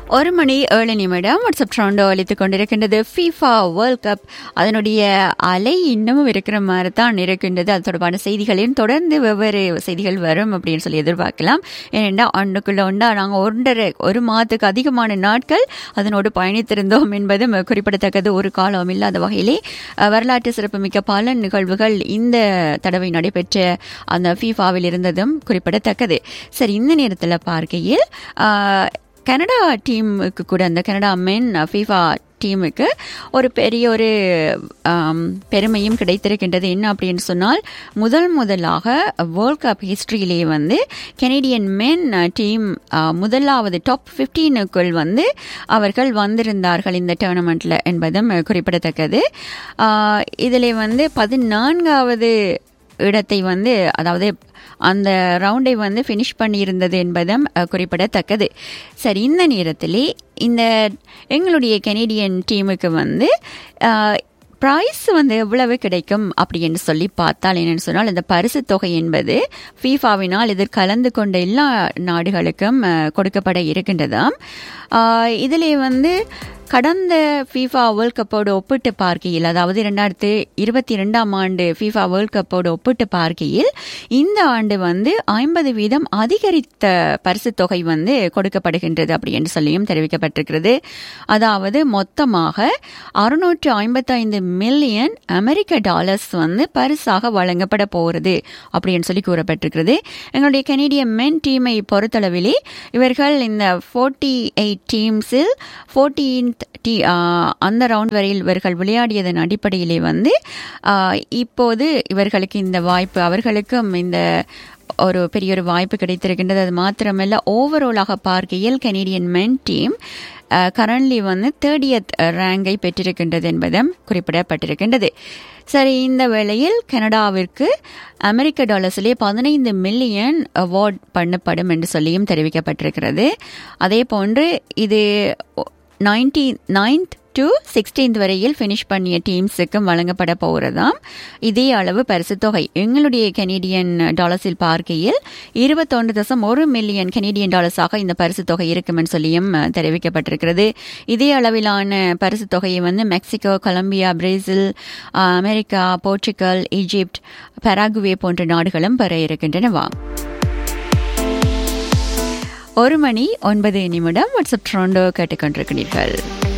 ஒரு மணி ஏழு நிமிடம் வாட்ஸ்அப் ட்ரோண்டோ அளித்துக் கொண்டிருக்கின்றது ஃபீஃபா வேர்ல்ட் கப் அதனுடைய அலை இன்னமும் இருக்கிற மாதிரி தான் இருக்கின்றது அது தொடர்பான செய்திகளையும் தொடர்ந்து வெவ்வேறு செய்திகள் வரும் அப்படின்னு சொல்லி எதிர்பார்க்கலாம் ஏனென்றா ஒன்றுக்குள்ள ஒன்றா நாங்கள் ஒன்றரை ஒரு மாதத்துக்கு அதிகமான நாட்கள் அதனோடு பயணித்திருந்தோம் என்பதும் குறிப்பிடத்தக்கது ஒரு காலம் இல்லாத வகையிலே அஹ், வரலாற்று சிறப்புமிக்க பல நிகழ்வுகள் இந்த தடவை நடைபெற்ற அந்த ஃபீஃபாவில் இருந்ததும் குறிப்பிடத்தக்கது சரி இந்த நேரத்தில் பார்க்கையில் அஹ், கனடா டீமுக்கு கூட அந்த கனடா மென் ஃபீஃபா டீமுக்கு ஒரு பெரிய ஒரு ஆம், பெருமையும் கிடைத்திருக்கின்றது என்ன அப்படின்னு சொன்னால் முதல் முதலாக வேர்ல்ட் கப் ஹிஸ்டரியிலேயே வந்து கெனடியன் மென் டீம் முதலாவது டாப் ஃபிஃப்டீனுக்குள் வந்து அவர்கள் வந்திருந்தார்கள் இந்த டோர்னமெண்ட்டில் என்பதும் குறிப்பிடத்தக்கது இதில் வந்து பதினான்காவது இடத்தை வந்து அதாவது அந்த ரவுண்டை வந்து ஃபினிஷ் பண்ணியிருந்தது என்பதும் அஹ், குறிப்பிடத்தக்கது சரி இந்த நேரத்திலே இந்த எங்களுடைய கெனடியன் டீமுக்கு வந்து ப்ரைஸ் வந்து எவ்வளவு கிடைக்கும் அப்படின்னு சொல்லி பார்த்தால் என்னன்னு சொன்னால் இந்த பரிசு தொகை என்பது ஃபீஃபாவினால் இதில் கலந்து கொண்ட எல்லா நாடுகளுக்கும் அஹ், கொடுக்கப்பட இருக்கின்றதாம் ஆஹ், இதிலே வந்து கடந்த ஃபீஃபா வேர்ல்ட் கப்போடு ஒப்பிட்டு பார்க்கையில் அதாவது இரண்டாயிரத்து இருபத்தி ரெண்டாம் ஆண்டு ஃபீஃபா வேர்ல்ட் கப்போடு ஒப்பிட்டு பார்க்கையில் இந்த ஆண்டு வந்து ஐம்பது வீதம் அதிகரித்த பரிசு தொகை வந்து கொடுக்கப்படுகின்றது அப்படி என்று சொல்லியும் தெரிவிக்கப்பட்டிருக்கிறது அதாவது மொத்தமாக அறுநூற்று ஐம்பத்தைந்து மில்லியன் அமெரிக்க டாலர்ஸ் வந்து பரிசாக வழங்கப்பட போகிறது அப்படின்னு சொல்லி கூறப்பட்டிருக்கிறது எங்களுடைய கனேடிய மென் டீமை பொறுத்தளவிலே இவர்கள் இந்த ஃபோர்ட்டி எயிட் டீம்ஸில் ஃபோர்டீன்த் டீ அந்த ரவுண்ட் வரையில் இவர்கள் விளையாடியதன் அடிப்படையிலே வந்து ஆ, இப்போது இவர்களுக்கு இந்த வாய்ப்பு அவர்களுக்கும் இந்த ஒரு பெரிய ஒரு வாய்ப்பு கிடைத்திருக்கின்றது அது மாத்திரமல்ல ஓவராலாக பார்க்கையில் கனேடியன் மென் டீம் கரண்ட்லி வந்து தேர்டியத் ரேங்கை பெற்றிருக்கின்றது என்பதும் குறிப்பிடப்பட்டிருக்கின்றது சரி இந்த வேளையில் கனடாவிற்கு அமெரிக்க டாலர்ஸிலே பதினைந்து மில்லியன் அவார்ட் பண்ணப்படும் என்று சொல்லியும் தெரிவிக்கப்பட்டிருக்கிறது அதே போன்று இது நைன்டி நைன்த் டு சிக்ஸ்டீன்த் வரையில் ஃபினிஷ் பண்ணிய டீம்ஸுக்கும் வழங்கப்பட போகிறதாம் இதே அளவு பரிசு தொகை எங்களுடைய கனேடியன் டாலர்ஸில் பார்க்கையில் இருபத்தொன்று தசம் ஒரு மில்லியன் கனேடியன் டாலர்ஸாக இந்த பரிசு தொகை இருக்குமென்னு சொல்லியும் அஹ், தெரிவிக்கப்பட்டிருக்கிறது இதே அளவிலான பரிசு தொகையை வந்து மெக்சிகோ கொலம்பியா பிரேசில் அஹ், அமெரிக்கா போர்ச்சுகல் ஈஜிப்ட் பராகுவே போன்ற நாடுகளும் பெற இருக்கின்றனவாம் ஒரு மணி ஒன்பது நிமிடம் வாட்ஸ்அப் ட்ரோண்டோ கேட்டுக்கொண்டிருக்கிறீர்கள்